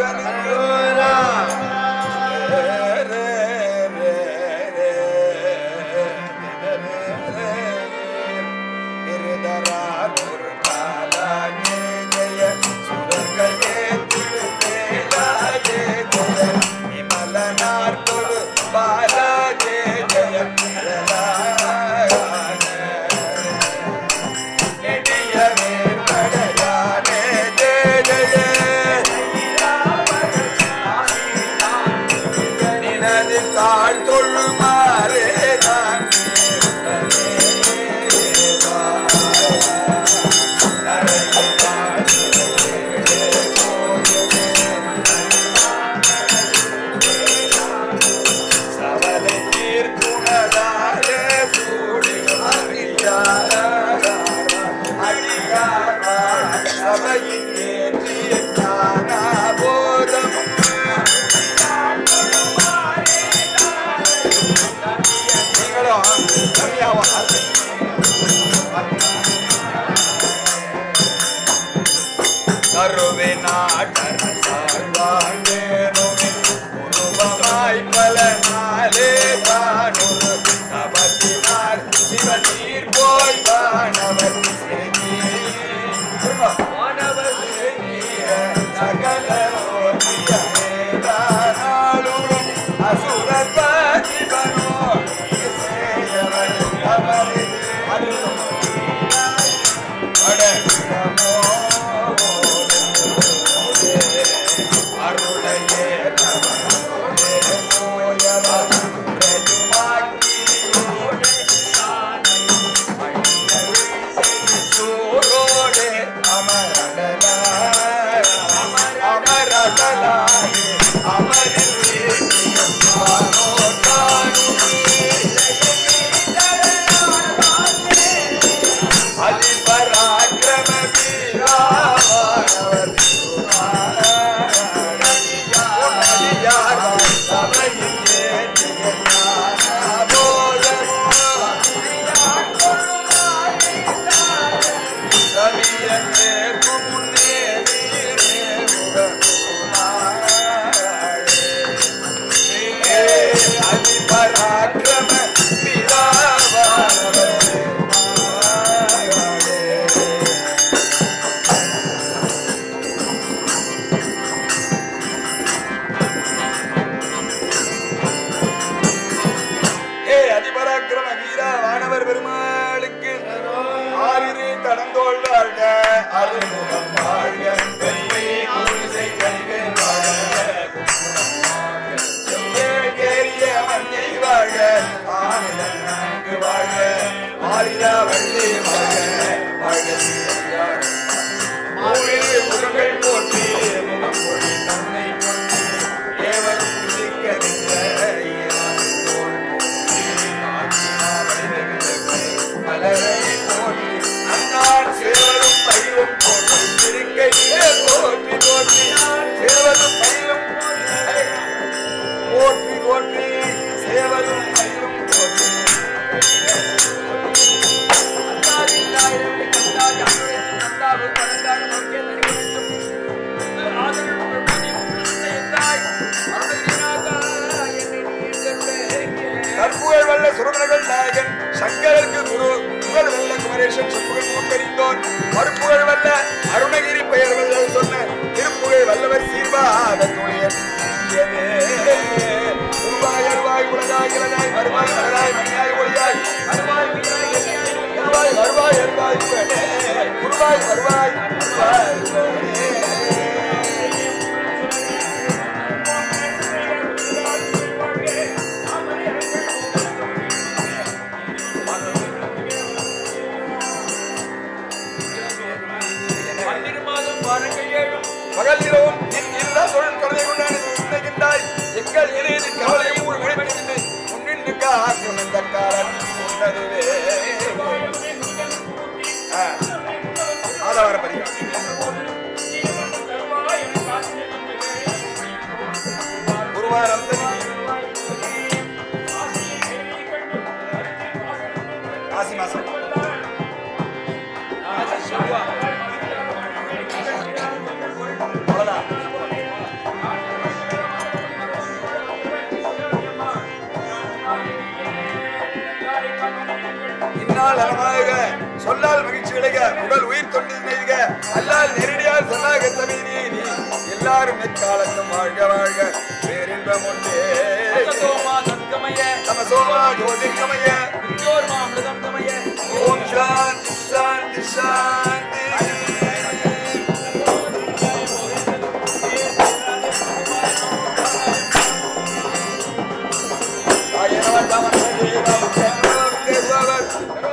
தாழ் தொழுமாறே தான் சவலை தீர்க்குணதாலே சூடியும் அறியாரா, அடியாரா, சபையின் ஏற்றிய ஞானா போதம். நீங்களும் கம்மியாவா? கருவே நாட்டர சார்வாண்டேனுமே உருவமாய் பல நாளே தானுரு தபசினார் சிவநீர் போய் வானவர் வானவர் சகல ஓதியமேதானாளும் அசுரர் பதிபனோ சேயவர் அவரை அருளும் அதிபராக்கிரம வீராவானவர் அடியார் சபையில் ஏற்றிய ஞானபோதம். கவியன் நேர்க்கும் முன்னே நீரே முகமாயே. அதிபராக்கிரம வீராவானவர் ஏ அதிபராக்கிரம வீரா வானவர் பெருமாளுக்கு ஆறிரு தடந்தோள் வாழ்க அருமுகம் வாழ்க வெள்ளை குருசை கைகள் வாழ்க செவ்வேள் ஏறிய மஞ்சை வாழ்க ஆனந்தன் நான்கு வாழ்க மாறிடா வள்ளி வாழ்க வாழ்க சீரையாள் மூவிலே முகங்கள் போற்றி முகம் பொழி தன்னை போற்றி ஏவரும் துதிக்கறிந்த ஈரான் தோள் போற்றி காஞ்சிமா வடிவெழுந்து மலரை போற்றி அந்நாள் சேவரும் பயிரும் போற்றி திருக்கையிலே போற்றி போற்றி சேவரும் பயிரும் போற்றி போற்றி சேவரும் பயிரும் போற்றி கற்புகள் வல்ல சுரமனகள் நாயகன் சங்கரருக்கு குரு புகழ் வல்ல குமரேசன் செப்புகள் மூக்கறிந்தோர் மறுப்புகழ் வல்ல அருணகிரி பெயர் வல்ல சொன்ன திருப்புகழ் வல்லவர் சீர்வாத துளியன் உருவாய் அருவாய் உலகாய் இளனாய் வருவாய் மகளாய் மணியாய் ஒளியாய் அருவாய் உயிராய் எண்ணியாய் உருவாய் வருவாய் அருவாய் உவனே. உருவாய் வருவாய் வருவாய் உவனே. பகல் இரவும் என் இல்லா தொழில் கருதை கொண்டாடி உண்மைகின்றாய் எங்கள் இளையரின் கவலையும் ஒரு உழைப்பிருந்து முன்னின்று காக்கும் இந்த காலம் உன்னதுவே ஆ, ஆதார பதிகம் குருவாரம் காசி மாசம் அவ்வளவுதான் சொல்லால் மகிழ்ச்சி விளைக உடல் உயிர் தொண்டு நெய்க அல்லால் நெருடியால் சொல்லாக தவீனி நீ எல்லாரும் எக்காலத்தும் வாழ்க வாழ்க பேரின்பம் ஒன்றே சோமா சத்கமய தமசோமா ஜோதிர்கமய விஜயோர்மா அமிர்தம் கமய ஓம் சாந்தி சாந்தி சாந்தி ஆயிரம் தமன் தேவம் கண்ணோர் தேவவர்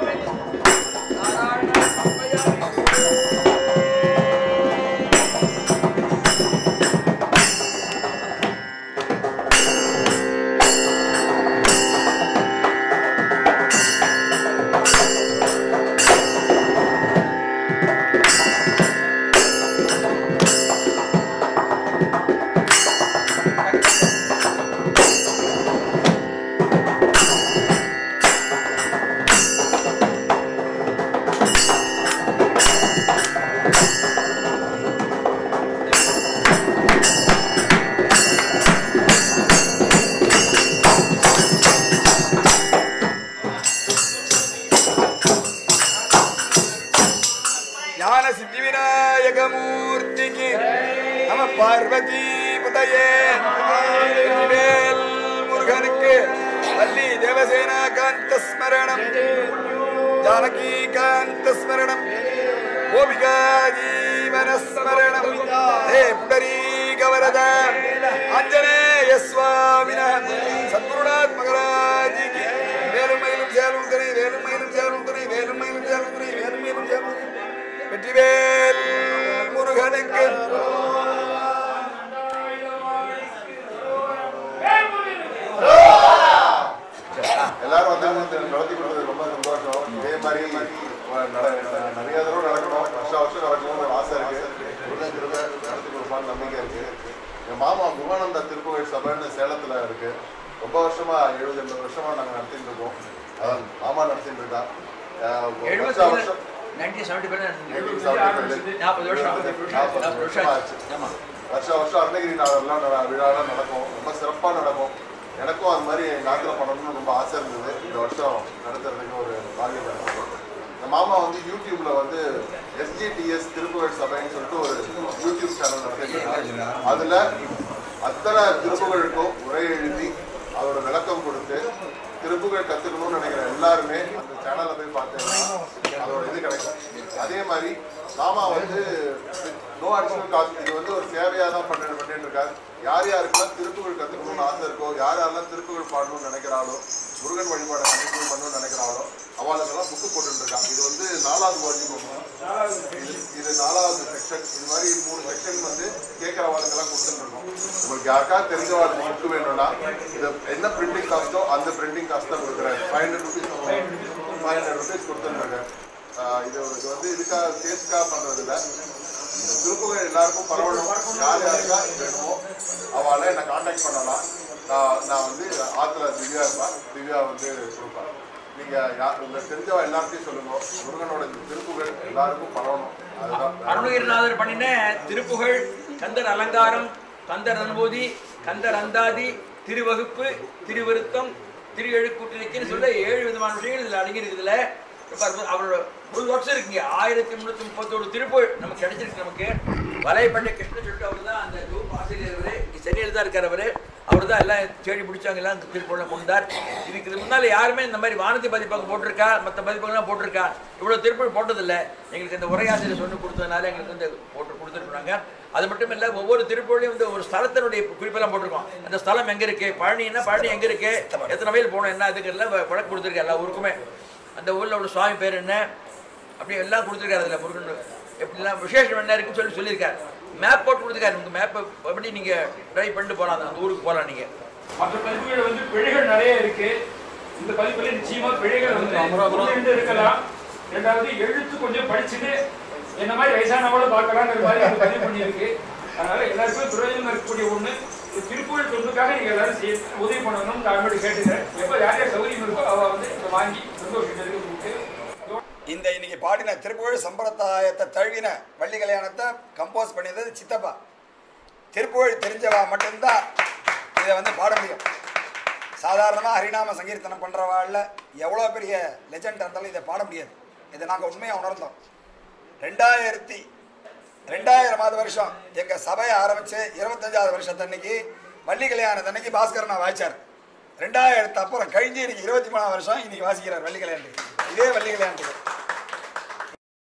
ஞான சித்தி விநாயகமூர்த்திக்கு நம பார்வதி புதையே வேல் முருகனுக்கு வள்ளி தேவசேனா காந்த ஸ்மரணம் ஜானகி காந்த ஸ்மரணம் கோபிகா ஜீவன ஸ்மரணம் ஹே புண்டரீகவரத ஆஞ்சநேய சுவாமின சத்குருநாத் மகராஜிக்கு வேலும் மயிலும் சேலும் துணை வேலும் மயிலும் சேலும் துணை வேலும் மயிலும் சேலும் துணை வேலும் மயிலும் சேலும் துணை வெற்றிவேல் முருகனுக்கு எல்லாரும் வந்து நடத்தி கொடுத்தது ரொம்ப சந்தோஷம் இதே மாதிரி நட- நட- நிறைய தடவை நடக்கணும் வருஷம் வருஷம் நடக்கணும்னு ஒரு ஆசை இருக்கு முருகன் திரும்ப நடத்தி கொடுப்பான்னு நம்பிக்கை இருக்கு என் மாமா குருவானந்தா திருப்புகழ் சபைன்னு சேலத்துல இருக்கு ரொம்ப வருஷமா எழுபது எண்பது வருஷமா நாங்க நடத்திட்டு இருக்கோம் அதான் மாமா நடத்திட்டு இருக்கா அஹ் வருஷம் வருஷம் நைன்டீன் செவன்டி எழுபது சாப்பிட்டு நாற்பது வருஷம் நாற்பது வருஷம் ஆச்சு. ஆமா வருஷம் வருஷம் அருணகிரி நாவல்லாம் நட- விழாலாம் நடக்கும் ரொம்ப சிறப்பாக நடக்கும் எனக்கும் அது மாதிரி எங்கள் ஆத்தில் பண்ணணும்னு ரொம்ப ஆசை இருந்தது இந்த வருஷம் நடத்துறதுக்கு ஒரு பாக்கியம் கிடைக்கும் இந்த மாமா வந்து யூடியூப்ல வந்து எஸ்ஜிடிஎஸ் திருப்புகழ் சபைன்னு சொல்லிட்டு ஒரு யூடியூப் சேனல் நடத்திருக்காங்க அதுல அத்தனை திருப்புகழுக்கும் உரை எழுதி அதோட விளக்கம் கொடுத்து திருப்புகழ் கத்துக்கணும்னு நினைக்கிற எல்லாருமே அந்த சேனல்ல போய் பார்த்தீங்கன்னா அதோட இது கிடைக்கும் அதே மாதிரி மாமா வந்து நோ அடிஷனல் காஸ்ட் இது வந்து ஒரு சேவையா தான் பண்ண பண்ணிட்டு இருக்காரு யார் யாருக்கெல்லாம் திருப்புகழ் கத்துக்கணும்னு ஆசை இருக்கோ யார் யாரெல்லாம் திருப்புகழ் பாடணும்னு நினைக்கிறாளோ முருகன் வழிபாடை கண்டினியூ பண்ணணும்னு நினைக்கிறாளோ அவளுக்கெல்லாம் புக்கு போட்டுட்டு இருக்காங்க இது வந்து நாலாவது வால்யூம் இது இது நாலாவது செக்ஷன் இது மாதிரி மூணு செக்ஷன் வந்து கேட்கறவாளுக்கெல்லாம் கொடுத்துருக்கோம் உங்களுக்கு யாருக்காவது தெரிஞ்சவாளுக்கு புக்கு வேணும்னா இது என்ன பிரிண்டிங் காஸ்ட்டோ அந்த பிரிண்டிங் காஸ்ட் தான் கொடுக்குறேன் five hundred rupees five hundred rupees கொடுத்துருக்கேன் இது இது வந்து இதுக்காக சேல்ஸ்க்காக பண்றது இல்ல இந்த திருப்புகள் எல்லாருக்கும் பரவணும் யார் யாருக்கா வேணுமோ அவளை என்னை காண்டாக்ட் பண்ணலாம் நான் நான் வந்து ஆத்துல திவ்யா இருப்பேன் திவ்யா வந்து கொடுப்பேன் நீங்க யா- உங்களுக்கு தெரிஞ்சவ எல்லார்ட்டையும் சொல்லுங்க முருகனோட இந்த திருப்புகள் எல்லாருக்கும் பரவணும் அதுதான் அருணகிரிநாதர் பண்ணின திருப்புகழ் கந்தர் அலங்காரம் கந்தர் அனுபூதி கந்தர் அந்தாதி திருவகுப்பு திருவிருத்தம் திரு எழுக்கூட்டிருக்குன்னு சொல்ல ஏழு விதமான விஷயங்கள் இதில் அடங்கி இருக்குதுல ரொம்ப அற்புதம். அவரோட ஒரு வருஷம் இருக்குங்க ஆயிரத்தி முன்னூத்தி முப்பத்தோரு திருப்புகழ் நமக்கு கிடைச்சிருக்கு நமக்கு வலைப்பண்ண கிருஷ்ணன் சொல்லிட்டு அவர் தான் அந்த குரூப் ஆசிரியர் அவரு சென்னையில் தான் இருக்கார் அவரு அவர் தான் எல்லாம் தேடி பிடிச்சவங்க எல்லாம் திருப்பூர்ல கொண்டார் இதுக்கு இது முன்னால யாருமே இந்த மாதிரி வானதி பதிப்பகம் போட்டிருக்கா மற்ற பதிப்பகம்லாம் போட்டிருக்கா இவ்வளவு திருப்பூர் போட்டதில்லை எங்களுக்கு இந்த உரையாசிரியர் சொல்லி கொடுத்ததுனால எங்களுக்கு வந்து போட்டு கொடுத்துருக்காங்க அது மட்டும் இல்லை ஒவ்வொரு திருப்பூர்லையும் வந்து ஒரு ஸ்தலத்தினுடைய குறிப்பெல்லாம் போட்டிருக்கோம் அந்த ஸ்தலம் எங்க இருக்கு பழனின்னா பழனி எங்க இருக்கு எத்தனை வயல் போகணும் என்ன அதுக்கு எல்லாம் வழக்கு கொடுத்துருக்கேன் எல்லா ஊருக்குமே அந்த ஊர்ல உள்ள சுவாமி பேர் என்ன அப்படி எல்லாம் கொடுத்துருக்காரு அதில் முருகன் எப்படிலாம் விசேஷம் என்ன இருக்குன்னு சொல்லி சொல்லியிருக்காரு மேப் போட்டு கொடுத்துருக்காரு உங்க மேப்பை எப்படி நீங்க ட்ரைவ் பண்ணிட்டு போகலாம் அந்த ஊருக்கு போகலாம் நீங்க மற்ற பதிப்புகள் வந்து பிழைகள் நிறைய இருக்கு இந்த பதிப்புல நிச்சயமா பிழைகள் வந்து ஒண்ணு ரெண்டு இருக்கலாம் ரெண்டாவது எழுத்து கொஞ்சம் படிச்சுட்டு என்ன மாதிரி வயசானவங்களும் பார்க்கலாங்கிற மாதிரி இது பதிவு பண்ணியிருக்கு அதனால எல்லாருக்குமே பிரயோஜனம் இருக்கக்கூடிய ஒண்ணு இந்த திருப்புகழ் தொண்டுக்காக நீங்க எல்லாரும் செய்ய உதவி பண்ணணும்னு தாழ்மையோடு கேட்டுக்கிறேன் எப்போ யார் யார் சௌகரியம் இருக்கோ அவ வந்து இதை வாங்கி சந்தோஷம் கொடுத்து இந்த இன்னைக்கு பாடின திருப்புகழ் சம்பிரதாயத்தை தழுவின வள்ளி கல்யாணத்தை கம்போஸ் பண்ணியது சித்தப்பா திருப்புகழ் தெரிஞ்சவா மட்டும்தான் இதை வந்து பாட முடியும் சாதாரணமாக ஹரிநாம சங்கீர்த்தனம் பண்ணுறவாள்ல எவ்வளோ பெரிய லெஜெண்ட் இருந்தாலும் இதை பாட முடியாது இதை நாங்கள் உண்மையாக உணர்ந்தோம் ரெண்டாயிரத்தி ரெண்டாயிரமாவது வருஷம் எங்கள் சபையை ஆரம்பித்து இருபத்தஞ்சாவது வருஷத்தன்னைக்கு வள்ளி கல்யாணத்தன்னைக்கு பாஸ்கரன் நான் வாய்ச்சார் ரெண்டாயிரத்து அப்புறம் கழிஞ்சு இன்னைக்கு இருபத்தி மூணாவது வருஷம் இன்னைக்கு வாசிக்கிறார் வள்ளி கல்யாணத்துக்கு இதே வள்ளி கல்யாணத்துக்கு